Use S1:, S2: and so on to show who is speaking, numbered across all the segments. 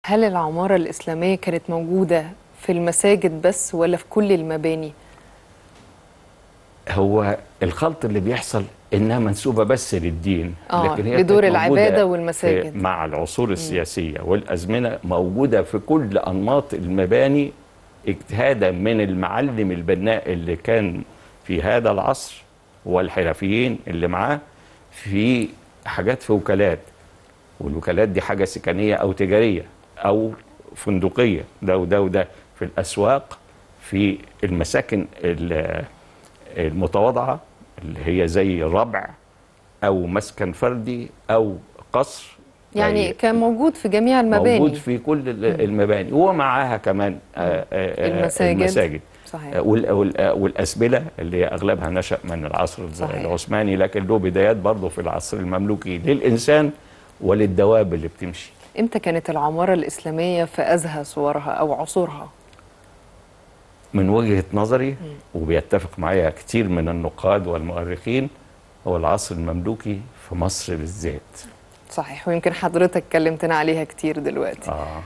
S1: هل العمارة الإسلامية كانت موجودة في المساجد بس ولا في كل المباني؟
S2: هو الخلط اللي بيحصل انها منسوبه بس للدين
S1: آه،
S2: هي
S1: لدور
S2: كانت موجودة
S1: العبادة
S2: في-
S1: والمساجد.
S2: مع العصور السياسيه والازمنه موجوده في كل انماط المباني اجتهادا من المعلم البناء اللي كان في هذا العصر والحرفيين اللي معاه في حاجات في وكالات والوكالات دي حاجه سكنيه او تجاريه او فندقيه ده وده وده في الاسواق في المساكن ال- المتواضعه اللي هي زي ربع او مسكن فردي او قصر
S1: يعني
S2: أي-
S1: كان موجود في جميع المباني
S2: موجود في كل ال- المباني ومعاها كمان آه، آه، آه،
S1: المساجد.
S2: المساجد
S1: صحيح
S2: آه، وال- وال- آه، والأسبلة اللي هي أغلبها نشأ من العصر
S1: صحيح.
S2: العثماني لكن له بدايات برضه في العصر المملوكي للإنسان وللدواب اللي بتمشي
S1: إمتى كانت العمارة الإسلامية في أزهى صورها أو عصورها؟
S2: من وجهة نظري وبيتفق معايا كتير من النقاد والمؤرخين هو العصر المملوكي في مصر بالذات
S1: صحيح ويمكن حضرتك كلمتنا عليها كتير دلوقتي
S2: آه.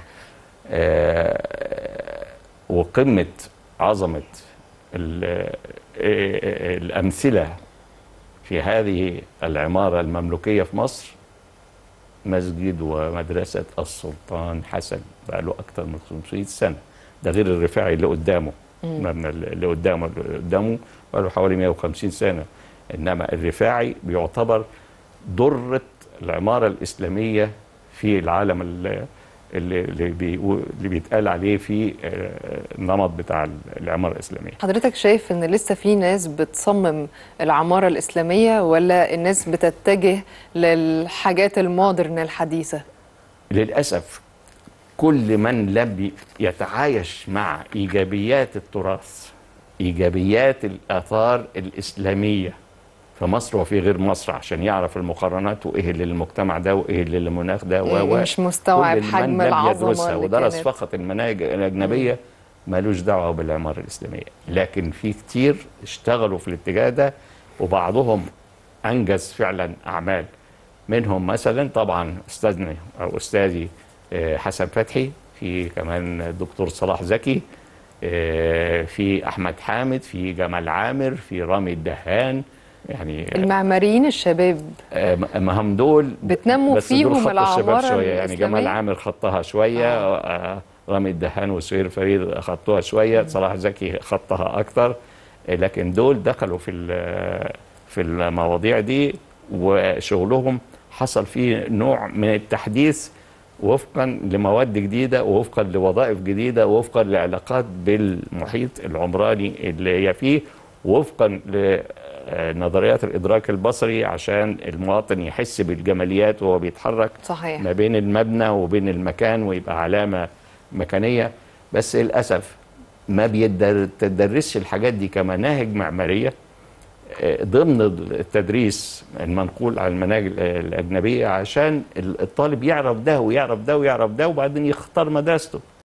S2: آه وقمة عظمة ال- آه، الأمثلة في هذه العمارة المملوكية في مصر مسجد ومدرسة السلطان حسن بقى له أكثر من 500 سنة ده غير الرفاعي اللي قدامه المبنى اللي قدامه اللي قدامه بقى له حوالي 150 سنة إنما الرفاعي بيعتبر ضرة العمارة الإسلامية في العالم ال- اللي اللي, بيقول- اللي بيتقال عليه في آه، النمط بتاع العمارة الإسلامية
S1: حضرتك شايف إن لسه في ناس بتصمم العمارة الإسلامية ولا الناس بتتجه للحاجات المودرن الحديثة؟
S2: للأسف كل من لم يتعايش مع إيجابيات التراث إيجابيات الآثار الإسلامية في مصر وفي غير مصر عشان يعرف المقارنات وإيه اللي للمجتمع ده وإيه اللي للمناخ ده و- و-
S1: مش مستوعب
S2: كل من
S1: حجم
S2: لم
S1: العظمة
S2: يدرسها
S1: اللي
S2: ودرس
S1: كانت.
S2: فقط المناهج الأجنبية مالوش دعوة بالعمارة الإسلامية لكن في كتير اشتغلوا في الاتجاه ده وبعضهم أنجز فعلا أعمال منهم مثلا طبعا أستاذنا أو أستاذي آه، حسن فتحي في كمان الدكتور صلاح زكي آه، في أحمد حامد في جمال عامر في رامي الدهان يعني
S1: المعماريين الشباب
S2: آه، ما هم دول
S1: بتنموا
S2: بس دول
S1: فيهم
S2: خطوا الشباب
S1: العمارة
S2: شويه يعني
S1: الإسلامية؟
S2: جمال عامر خطها شويه آه. رامي الدهان وسهير فريد خطوها شويه صلاح زكي خطها اكتر آه، لكن دول دخلوا في ال- في المواضيع دي وشغلهم حصل فيه نوع من التحديث وفقا لمواد جديده ووفقا لوظائف جديده ووفقا لعلاقات بالمحيط العمراني اللي هي فيه وفقا لنظريات الادراك البصري عشان المواطن يحس بالجماليات وهو بيتحرك
S1: صحيح
S2: ما بين المبنى وبين المكان ويبقى علامه مكانيه بس للاسف ما بيتدرسش الحاجات دي كمناهج معماريه آه، ضمن التدريس المنقول على المناهج الاجنبيه عشان الطالب يعرف ده ويعرف ده ويعرف ده وبعدين يختار مدرسته